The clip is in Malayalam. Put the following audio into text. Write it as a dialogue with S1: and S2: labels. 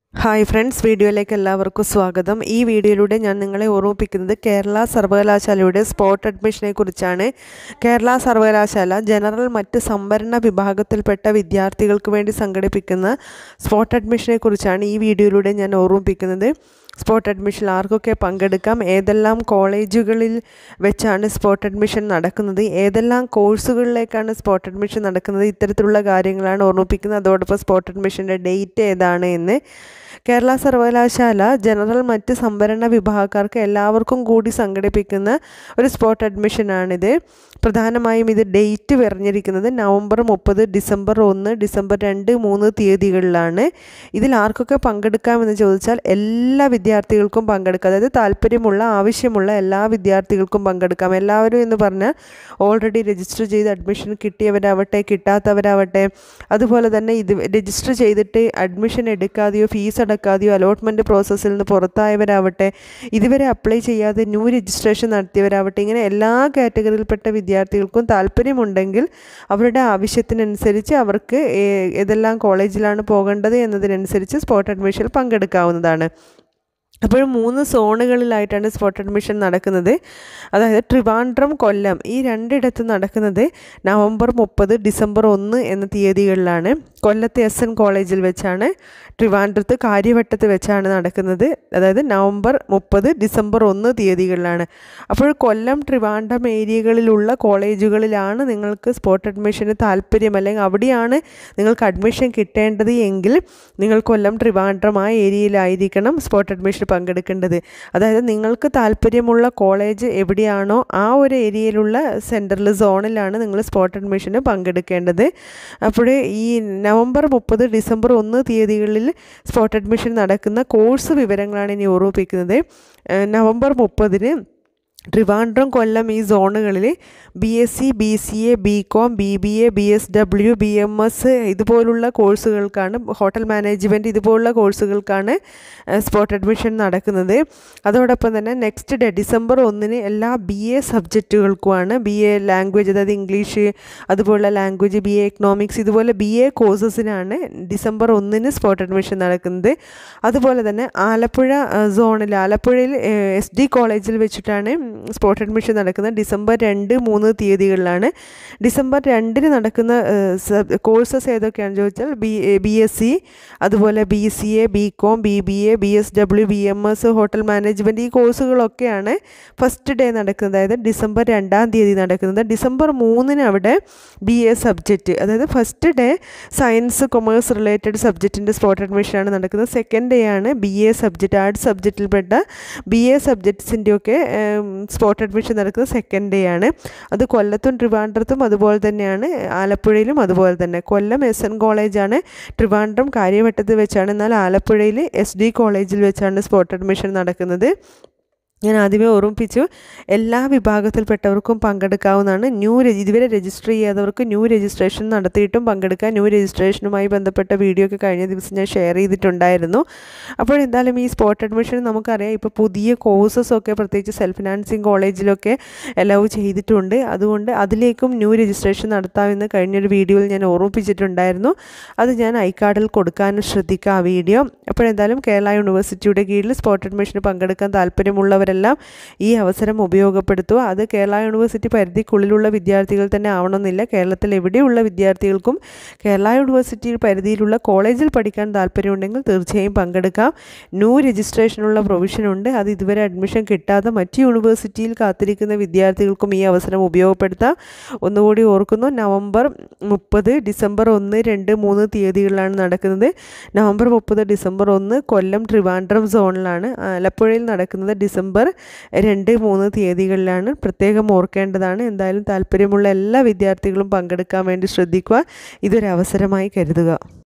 S1: ഹായ് ഫ്രണ്ട്സ് വീഡിയോയിലേക്ക് എല്ലാവർക്കും സ്വാഗതം ഈ വീഡിയോയിലൂടെ ഞാൻ നിങ്ങളെ ഓർമ്മിപ്പിക്കുന്നത് കേരള സർവകലാശാലയുടെ സ്പോട്ട് അഡ്മിഷനെ കുറിച്ചാണ് കേരള സർവകലാശാല ജനറൽ മറ്റ് സംവരണ വിഭാഗത്തിൽപ്പെട്ട വിദ്യാർത്ഥികൾക്ക് വേണ്ടി സംഘടിപ്പിക്കുന്ന സ്പോട്ട് അഡ്മിഷനെ കുറിച്ചാണ് ഈ വീഡിയോയിലൂടെ ഞാൻ ഓർമ്മിപ്പിക്കുന്നത് സ്പോട്ട് അഡ്മിഷൻ ആർക്കൊക്കെ പങ്കെടുക്കാം ഏതെല്ലാം കോളേജുകളിൽ വെച്ചാണ് സ്പോട്ട് അഡ്മിഷൻ നടക്കുന്നത് ഏതെല്ലാം കോഴ്സുകളിലേക്കാണ് സ്പോട്ട് അഡ്മിഷൻ നടക്കുന്നത് ഇത്തരത്തിലുള്ള കാര്യങ്ങളാണ് ഓർമ്മിപ്പിക്കുന്നത് അതോടൊപ്പം സ്പോട്ട് അഡ്മിഷൻ്റെ ഡേറ്റ് ഏതാണ് എന്ന് കേരള സർവകലാശാല ജനറൽ മറ്റ് സംവരണ വിഭാഗക്കാർക്ക് എല്ലാവർക്കും കൂടി സംഘടിപ്പിക്കുന്ന ഒരു സ്പോട്ട് അഡ്മിഷനാണിത് പ്രധാനമായും ഇത് ഡേറ്റ് പറഞ്ഞിരിക്കുന്നത് നവംബർ മുപ്പത് ഡിസംബർ ഒന്ന് ഡിസംബർ രണ്ട് മൂന്ന് തീയതികളിലാണ് ഇതിൽ ആർക്കൊക്കെ പങ്കെടുക്കാമെന്ന് ചോദിച്ചാൽ എല്ലാ വിദ്യാർത്ഥികൾക്കും പങ്കെടുക്കാം അതായത് താല്പര്യമുള്ള ആവശ്യമുള്ള എല്ലാ വിദ്യാർത്ഥികൾക്കും പങ്കെടുക്കാം എല്ലാവരും എന്ന് പറഞ്ഞാൽ ഓൾറെഡി രജിസ്റ്റർ ചെയ്ത് അഡ്മിഷൻ കിട്ടിയവരാവട്ടെ കിട്ടാത്തവരാവട്ടെ അതുപോലെ തന്നെ ഇത് രജിസ്റ്റർ ചെയ്തിട്ട് അഡ്മിഷൻ എടുക്കാതെയോ ഫീസ് അടക്കാതെയോ അലോട്ട്മെൻറ്റ് പ്രോസസ്സിൽ നിന്ന് പുറത്തായവരാവട്ടെ ഇതുവരെ അപ്ലൈ ചെയ്യാതെ ന്യൂ രജിസ്ട്രേഷൻ നടത്തിയവരാവട്ടെ ഇങ്ങനെ എല്ലാ കാറ്റഗറിയിൽപ്പെട്ട വിദ്യാർത്ഥികൾക്കും താല്പര്യമുണ്ടെങ്കിൽ അവരുടെ ആവശ്യത്തിനനുസരിച്ച് അവർക്ക് ഏതെല്ലാം കോളേജിലാണ് പോകേണ്ടത് എന്നതിനനുസരിച്ച് സ്പോട്ട് അഡ്മിഷനിൽ പങ്കെടുക്കാവുന്നതാണ് അപ്പോൾ മൂന്ന് സോണുകളിലായിട്ടാണ് സ്പോട്ട് അഡ്മിഷൻ നടക്കുന്നത് അതായത് ട്രിവാൻഡ്രം കൊല്ലം ഈ രണ്ടിടത്തും നടക്കുന്നത് നവംബർ മുപ്പത് ഡിസംബർ ഒന്ന് എന്ന തീയതികളിലാണ് കൊല്ലത്തെ എസ് എൻ കോളേജിൽ വെച്ചാണ് ട്രിവാൻഡ്രത്ത് കാര്യവട്ടത്ത് വെച്ചാണ് നടക്കുന്നത് അതായത് നവംബർ മുപ്പത് ഡിസംബർ ഒന്ന് തീയതികളിലാണ് അപ്പോൾ കൊല്ലം ട്രിവാൻഡ്രം ഏരിയകളിലുള്ള കോളേജുകളിലാണ് നിങ്ങൾക്ക് സ്പോട്ട് അഡ്മിഷന് താല്പര്യം അല്ലെങ്കിൽ അവിടെയാണ് നിങ്ങൾക്ക് അഡ്മിഷൻ കിട്ടേണ്ടത് എങ്കിൽ നിങ്ങൾ കൊല്ലം ട്രിവാൻഡ്രം ആ ഏരിയയിലായിരിക്കണം സ്പോട്ട് അഡ്മിഷൻ പങ്കെടുക്കേണ്ടത് അതായത് നിങ്ങൾക്ക് താല്പര്യമുള്ള കോളേജ് എവിടെയാണോ ആ ഒരു ഏരിയയിലുള്ള സെൻറ്ററിൽ സോണിലാണ് നിങ്ങൾ സ്പോട്ട് അഡ്മിഷന് പങ്കെടുക്കേണ്ടത് അപ്പോൾ ഈ നവംബർ മുപ്പത് ഡിസംബർ ഒന്ന് തീയതികളിൽ സ്പോട്ട് അഡ്മിഷൻ നടക്കുന്ന കോഴ്സ് വിവരങ്ങളാണ് ഇനി ഓർമ്മിപ്പിക്കുന്നത് നവംബർ മുപ്പതിന് ട്രിവാൻഡ്രം കൊല്ലം ഈ സോണുകളിൽ B S C B C A B com B B A B S W B M S ഇതുപോലുള്ള കോഴ്സുകൾക്കാണ് ഹോട്ടൽ മാനേജ്മെൻറ്റ് ഇതുപോലുള്ള കോഴ്സുകൾക്കാണ് സ്പോട്ട് അഡ്മിഷൻ നടക്കുന്നത് അതോടൊപ്പം തന്നെ നെക്സ്റ്റ് ഡേ ഡിസംബർ ഒന്നിന് എല്ലാ ബി എ സബ്ജക്റ്റുകൾക്കുമാണ് ബി എ ലാംഗ്വേജ് അതായത് ഇംഗ്ലീഷ് അതുപോലുള്ള ലാംഗ്വേജ് ബി എ എക്കണോമിക്സ് ഇതുപോലെ ബി എ കോഴ്സസിനാണ് ഡിസംബർ ഒന്നിന് സ്പോട്ട് അഡ്മിഷൻ നടക്കുന്നത് അതുപോലെ തന്നെ ആലപ്പുഴ സോണിൽ ആലപ്പുഴയിൽ എസ് ഡി കോളേജിൽ വെച്ചിട്ടാണ് സ്പോട്ട് അഡ്മിഷൻ നടക്കുന്നത് ഡിസംബർ രണ്ട് മൂന്ന് തീയതികളിലാണ് ഡിസംബർ രണ്ടിന് നടക്കുന്ന കോഴ്സസ് ഏതൊക്കെയാണെന്ന് ചോദിച്ചാൽ ബി ബി എസ് സി അതുപോലെ B C A B com B B A B S W B M S hotel management ഈ കോഴ്സുകളൊക്കെയാണ് ഫസ്റ്റ് ഡേ നടക്കുന്നത് അതായത് ഡിസംബർ രണ്ടാം തീയതി നടക്കുന്നത് ഡിസംബർ മൂന്നിന് അവിടെ ബി എ സബ്ജക്റ്റ് അതായത് first day science commerce related സബ്ജക്റ്റിൻ്റെ സ്പോട്ട് അഡ്മിഷനാണ് നടക്കുന്നത് സെക്കൻഡ് ഡേ ആണ് ബി എ സബ്ജക്റ്റ് ആർട്സ് സബ്ജക്റ്റിൽപ്പെട്ട ബി എ സബ്ജക്ട്സിൻ്റെയൊക്കെ സ്പോട്ട് അഡ്മിഷൻ നടക്കുന്നത് സെക്കൻഡ് ഡേ ആണ് അത് കൊല്ലത്തും ട്രിവാൻഡ്രത്തും അതുപോലെ തന്നെയാണ് ആലപ്പുഴയിലും അതുപോലെ തന്നെ കൊല്ലം എസ് എൻ കോളേജാണ് ട്രിവാൻഡ്രം കാര്യവട്ടത്ത് വെച്ചാണ് എന്നാൽ ആലപ്പുഴയിൽ എസ് ഡി കോളേജിൽ വെച്ചാണ് സ്പോട്ട് അഡ്മിഷൻ നടക്കുന്നത് ഞാൻ ആദ്യമേ ഓർമ്മിപ്പിച്ചു എല്ലാ വിഭാഗത്തിൽപ്പെട്ടവർക്കും പങ്കെടുക്കാവുന്നതാണ് ന്യൂ ഇതുവരെ രജിസ്റ്റർ ചെയ്യാത്തവർക്ക് ന്യൂ രജിസ്ട്രേഷൻ നടത്തിയിട്ടും പങ്കെടുക്കാം ന്യൂ രജിസ്ട്രേഷനുമായി ബന്ധപ്പെട്ട വീഡിയോ ഒക്കെ കഴിഞ്ഞ ദിവസം ഞാൻ ഷെയർ ചെയ്തിട്ടുണ്ടായിരുന്നു അപ്പോൾ എന്തായാലും ഈ സ്പോട്ട് അഡ്മിഷൻ നമുക്കറിയാം ഇപ്പോൾ പുതിയ കോഴ്സസ് ഒക്കെ പ്രത്യേകിച്ച് സെൽഫ് ഫിനാൻസിങ് കോളേജിലൊക്കെ അലൗ ചെയ്തിട്ടുണ്ട് അതുകൊണ്ട് അതിലേക്കും ന്യൂ രജിസ്ട്രേഷൻ നടത്താമെന്ന് കഴിഞ്ഞൊരു വീഡിയോയിൽ ഞാൻ ഓർമ്മിപ്പിച്ചിട്ടുണ്ടായിരുന്നു അത് ഞാൻ ഐക്കാർഡിൽ കൊടുക്കാനും ശ്രദ്ധിക്കുക ആ വീഡിയോ അപ്പോഴെന്തായാലും കേരള യൂണിവേഴ്സിറ്റിയുടെ കീഴിൽ സ്പോട്ട് അഡ്മിഷന് പങ്കെടുക്കാൻ താല്പര്യമുള്ളവർ അവരെല്ലാം ഈ അവസരം ഉപയോഗപ്പെടുത്തുക അത് കേരള യൂണിവേഴ്സിറ്റി പരിധിക്കുള്ളിലുള്ള വിദ്യാർത്ഥികൾ തന്നെ ആവണമെന്നില്ല കേരളത്തിൽ എവിടെയുള്ള വിദ്യാർത്ഥികൾക്കും കേരള യൂണിവേഴ്സിറ്റി പരിധിയിലുള്ള കോളേജിൽ പഠിക്കാൻ താല്പര്യമുണ്ടെങ്കിൽ തീർച്ചയായും പങ്കെടുക്കാം ന്യൂ രജിസ്ട്രേഷനുള്ള പ്രൊവിഷനുണ്ട് അത് ഇതുവരെ അഡ്മിഷൻ കിട്ടാതെ മറ്റ് യൂണിവേഴ്സിറ്റിയിൽ കാത്തിരിക്കുന്ന വിദ്യാർത്ഥികൾക്കും ഈ അവസരം ഉപയോഗപ്പെടുത്താം ഒന്നുകൂടി ഓർക്കുന്നു നവംബർ മുപ്പത് ഡിസംബർ ഒന്ന് രണ്ട് മൂന്ന് തീയതികളിലാണ് നടക്കുന്നത് നവംബർ മുപ്പത് ഡിസംബർ ഒന്ന് കൊല്ലം ട്രിവാൻഡ്രം സോണിലാണ് ആലപ്പുഴയിൽ നടക്കുന്നത് ഡിസംബർ രണ്ട് മൂന്ന് തീയതികളിലാണ് പ്രത്യേകം ഓർക്കേണ്ടതാണ് എന്തായാലും താല്പര്യമുള്ള എല്ലാ വിദ്യാർത്ഥികളും പങ്കെടുക്കാൻ വേണ്ടി ശ്രദ്ധിക്കുക ഇതൊരു അവസരമായി കരുതുക